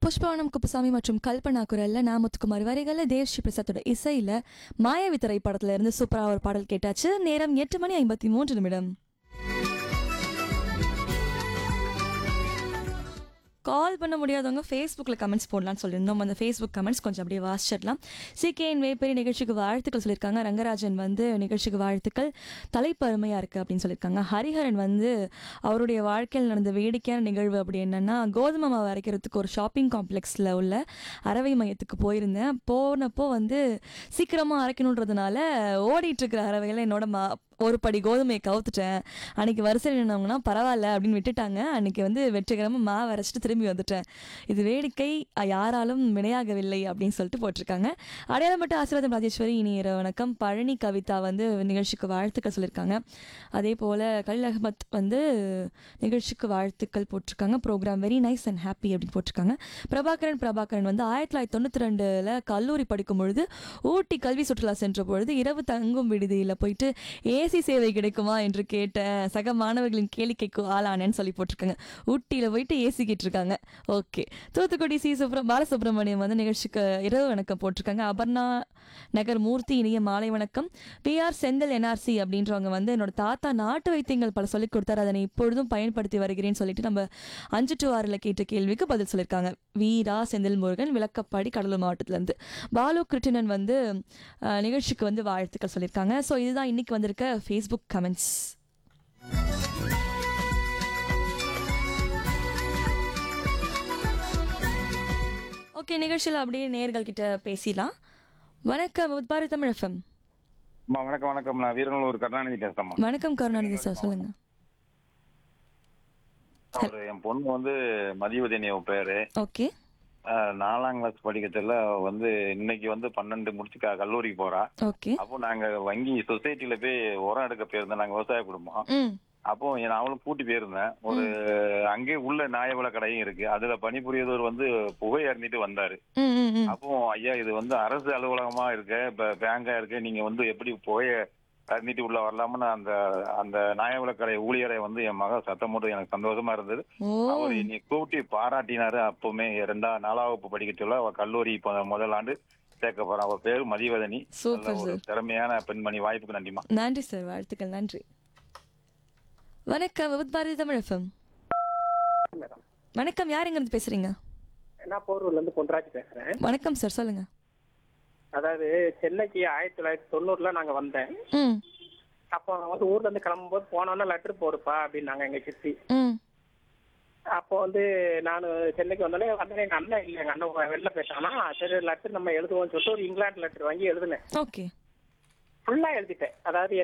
புஷ்பவனம் குப்புசாமி மற்றும் கல்பனா குரல்ல நான் முத்துக்குமார் வரிகள்ல தேவ் ஸ்ரீ பிரசாத்தோட இசையில மாயாவி திரைப்படத்துல இருந்து சூப்பரா ஒரு பாடல் கேட்டாச்சு நேரம் எட்டு மணி ஐம்பத்தி மூன்று நிமிடம் கால் பண்ண முடியாதவங்க ஃபேஸ்புக்கில் கமெண்ட்ஸ் போடலாம்னு சொல்லியிருந்தோம் அந்த ஃபேஸ்புக் கமெண்ட்ஸ் கொஞ்சம் அப்படியே வாசிச்சிடலாம் சிகேஎன் வேப்பெரிய நிகழ்ச்சிக்கு வாழ்த்துக்கள் சொல்லியிருக்காங்க ரங்கராஜன் வந்து நிகழ்ச்சிக்கு வாழ்த்துக்கள் தலைப்பு அருமையாக இருக்குது அப்படின்னு சொல்லியிருக்காங்க ஹரிஹரன் வந்து அவருடைய வாழ்க்கையில் நடந்த வேடிக்கையான நிகழ்வு அப்படி என்னென்னா கோதுமை மாவு அரைக்கிறதுக்கு ஒரு ஷாப்பிங் காம்ப்ளெக்ஸில் உள்ள அறவை மையத்துக்கு போயிருந்தேன் போனப்போ வந்து சீக்கிரமாக அரைக்கணுன்றதுனால ஓடிட்டு இருக்கிற அறவையில் என்னோட மா ஒரு படி கோதுமையை கவுத்துட்டேன் அன்னைக்கு வரிசையில் நின்னவங்கன்னா பரவாயில்ல அப்படின்னு விட்டுட்டாங்க அன்னைக்கு வந்து வெற்றிகரமாக மாவு அரைச்சிட்டு திரும்பி வந்துட்டேன் இது வேடிக்கை அஹ், யாராலும் வினையாகவில்லை அப்படின்னு சொல்லிட்டு போட்டிருக்காங்க அடையாளப்பட்ட ஆசீர்வாதம் ராஜேஸ்வரி இனி இரவு வணக்கம் பழனி கவிதா வந்து நிகழ்ச்சிக்கு வாழ்த்துக்கள் சொல்லியிருக்காங்க அதே போல் கலில் அகமத் வந்து நிகழ்ச்சிக்கு வாழ்த்துக்கள் போட்டிருக்காங்க program very nice and happy அப்படின்னு போட்டிருக்காங்க பிரபாகரன் பிரபாகரன் வந்து ஆயிரத்தி தொள்ளாயிரத்தி தொண்ணூற்றி ரெண்டில் கல்லூரி படிக்கும் பொழுது ஊட்டி கல்வி சுற்றுலா சென்ற பொழுது இரவு தங்கும் விடுதியில் போயிட்டு ஏசி சேவை கிடைக்குமா என்று கேட்டேன் சக மாணவர்களின் கேளிக்கைக்கு ஆளானேன்னு சொல்லி போட்டிருக்காங்க ஊட்டியில் போயிட்டு ஏசி கேட்டிருக்காங்க ஓகே தூத்துக்குடி சி சுப்ரம் பாலசுப்ரமணியம் வந்து நிகழ்ச்சிக்கு இரவு வணக்கம் போட்டிருக்காங்க அபர்ணா நகர் மூர்த்தி இனிய மாலை வணக்கம் பிஆர் செந்தில் என்ஆர்சி அப்படின்றவங்க வந்து என்னோட தாத்தா நாட்டு வைத்தியங்கள் பல சொல்லிக் கொடுத்தாரு அதனை இப்பொழுதும் பயன்படுத்தி வருகிறேன்னு சொல்லிட்டு நம்ம அஞ்சு டு ஆறில் கேட்ட கேள்விக்கு பதில் சொல்லியிருக்காங்க வீரா செந்தில் முருகன் விளக்கப்பாடி கடலூர் மாவட்டத்திலேருந்து பாலு கிருட்டிணன் வந்து அஹ், நிகழ்ச்சிக்கு வந்து வாழ்த்துக்கள் சொல்லியிருக்காங்க ஸோ இதுதான் இன்னைக்கு வந்திருக்க ஃபேஸ்புக் கமெண்ட்ஸ் ஓகே நிகழ்ச்சியில் அப்படியே நேர்கள் கிட்ட பேசிடலாம் வணக்கம் உத்பாரி தமிழ் எஃப்எம் அம்மா வணக்கம் வணக்கம் நான் வீரநல்லூர் கருணாநிதி பேசுறேம்மா வணக்கம் கருணாநிதி சார் சொல்லுங்க ஒரு என் பொண்ணு வந்து மதிவதனி அவ பேரு ஓகே அஹ், நாலாம் கிளாஸ் படிக்கிறதுல வந்து இன்னைக்கு வந்து பன்னெண்டு முடிச்சு க- கல்லூரிக்கு போறா ஓகே அப்போ நாங்க வங்கி சொசைட்டில போய் உரம் எடுக்க போயிருந்தோம் நாங்க விவசாய குடும்பம் ம் அப்போ நான் அவளும் கூட்டி போயிருந்தேன் ஒரு அங்கே உள்ள நியாயவில கடையும் இருக்கு அதுல பணிபுரியவர் வந்து புகை அறிஞ்சிட்டு வந்தாரு ம் ம் ம் அப்போ ஐயா இது வந்து அரசு அலுவலகமா இருக்கு இப்ப பேங்கா இருக்கு நீங்க வந்து எப்படி புகைய அறிஞ்சிட்டு உள்ள வரலாம்னு அந்த அந்த நியாயவில கடை ஊழியரை வந்து என் மக சத்தம் போட்டு எனக்கு சந்தோஷமா இருந்தது ஓ அவர் என்னை கூட்டி பாராட்டினாரு அப்பவுமே ரெண்டா நாலாம் வகுப்பு படிக்க சொல்ல அவ கல்லூரி இப்ப முதல் ஆண்டு சேர்க்க போறா அவ பேரு மதிவதனி சூப்பர் நல்ல ஒரு திறமையான பெண்மணி வாய்ப்புக்கு நன்றிமா நன்றி சார் வாழ்த்துக்கள் நன்றி வணக்கம் உத்பாரதி தமிழ் எஃப்எம் மேடம் வணக்கம் யார் எங்கிருந்து பேசுறீங்க நான் போரூர்ல இருந்து பொன்ராஜ் பேசுறேன் வணக்கம் சார் சொல்லுங்க அதாவது சென்னைக்கு ஆயிரத்தி தொள்ளாயிரத்தி தொண்ணூறுல நாங்க வந்தேன் ம் அப்போ வந்து ஊர்ல இருந்து கிளம்பும்போது போனோன்னா லெட்டர் போடுப்பா அப்படின்னாங்க எங்க சித்தி ம் அப்போ வந்து நான் சென்னைக்கு வந்தோடனே வந்து எங்க அண்ணன் இல்லை எங்க அண்ணன் வெளில போயிட்டானா சரி லெட்டர் நம்ம எழுதுவோம்னு சொல்லிட்டு ஒரு இங்கிலாந்து லெட்டர் வாங்கி எழுதினேன் ஓகே ஃபுல்லா எழுதிட்டேன் அதாவது